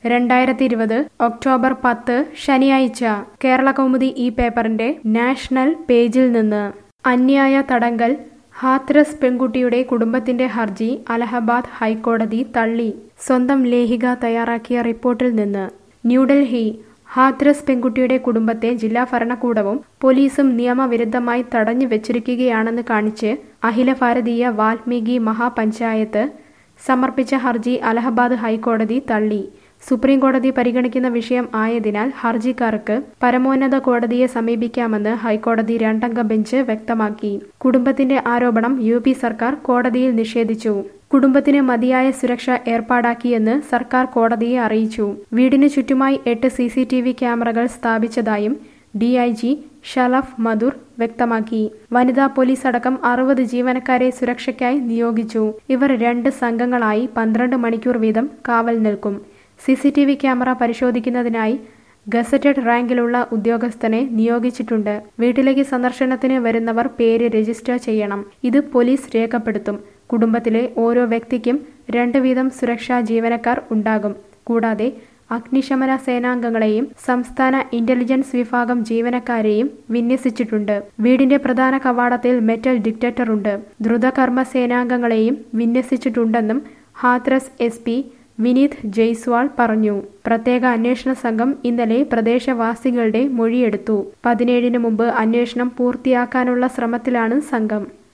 രണ്ടായിരത്തി ഇരുപത് ഒക്ടോബർ പത്ത് ശനിയാഴ്ച കേരള കൗമുദി ഈ പേപ്പറിന്റെ നാഷണൽ പേജിൽ നിന്ന് അന്യായ തടങ്കൽ ഹാത്രസ് പെൺകുട്ടിയുടെ കുടുംബത്തിന്റെ ഹർജി അലഹബാദ് ഹൈക്കോടതി തള്ളി സ്വന്തം ലേഖിക തയ്യാറാക്കിയ റിപ്പോർട്ടിൽ നിന്ന് ന്യൂഡൽഹി ഹാത്രസ് പെൺകുട്ടിയുടെ കുടുംബത്തെ ജില്ലാ ഭരണകൂടവും പോലീസും നിയമവിരുദ്ധമായി തടഞ്ഞു വെച്ചിരിക്കുകയാണെന്ന് കാണിച്ച് അഖില ഭാരതീയ വാൽമീകി മഹാപഞ്ചായത്ത് സമർപ്പിച്ച ഹർജി അലഹബാദ് ഹൈക്കോടതി തള്ളി സുപ്രീം കോടതി പരിഗണിക്കുന്ന വിഷയം ആയതിനാൽ ഹർജിക്കാർക്ക് പരമോന്നത കോടതിയെ സമീപിക്കാമെന്ന് ഹൈക്കോടതി രണ്ടംഗ ബെഞ്ച് വ്യക്തമാക്കി കുടുംബത്തിന്റെ ആരോപണം യു പി സർക്കാർ കോടതിയിൽ നിഷേധിച്ചു കുടുംബത്തിന് മതിയായ സുരക്ഷ ഏർപ്പാടാക്കിയെന്ന് സർക്കാർ കോടതിയെ അറിയിച്ചു വീടിനു ചുറ്റുമായി എട്ട് സി സി ടി വി ക്യാമറകൾ സ്ഥാപിച്ചതായും D I G Shalabh Mathur വ്യക്തമാക്കി വനിതാ പോലീസ് അടക്കം അറുപത് ജീവനക്കാരെ സുരക്ഷയ്ക്കായി നിയോഗിച്ചു ഇവർ രണ്ട് സംഘങ്ങളായി പന്ത്രണ്ട് മണിക്കൂർ വീതം കാവൽ നിൽക്കും C C T V camera പരിശോധിക്കുന്നതിനായി ഗസറ്റഡ് റാങ്കിലുള്ള ഉദ്യോഗസ്ഥനെ നിയോഗിച്ചിട്ടുണ്ട് വീട്ടിലേക്ക് സന്ദർശനത്തിന് വരുന്നവർ പേര് രജിസ്റ്റർ ചെയ്യണം ഇത് പോലീസ് രേഖപ്പെടുത്തും കുടുംബത്തിലെ ഓരോ വ്യക്തിക്കും രണ്ട് വീതം സുരക്ഷാ ജീവനക്കാർ ഉണ്ടാകും കൂടാതെ അഗ്നിശമന സേനാംഗങ്ങളെയും സംസ്ഥാന ഇന്റലിജൻസ് വിഭാഗം ജീവനക്കാരെയും വിന്യസിച്ചിട്ടുണ്ട് വീടിന്റെ പ്രധാന കവാടത്തിൽ മെറ്റൽ ഡിറ്റക്ടർ ഉണ്ട് ദ്രുതകർമ്മ സേനാംഗങ്ങളെയും വിന്യസിച്ചിട്ടുണ്ടെന്നും ഹാത്രസ് എസ് പി വിനീത് ജയ്സ്വാൾ പറഞ്ഞു പ്രത്യേക അന്വേഷണ സംഘം ഇന്നലെ പ്രദേശവാസികളുടെ മൊഴിയെടുത്തു പതിനേഴിന് മുമ്പ് അന്വേഷണം പൂർത്തിയാക്കാനുള്ള ശ്രമത്തിലാണ് സംഘം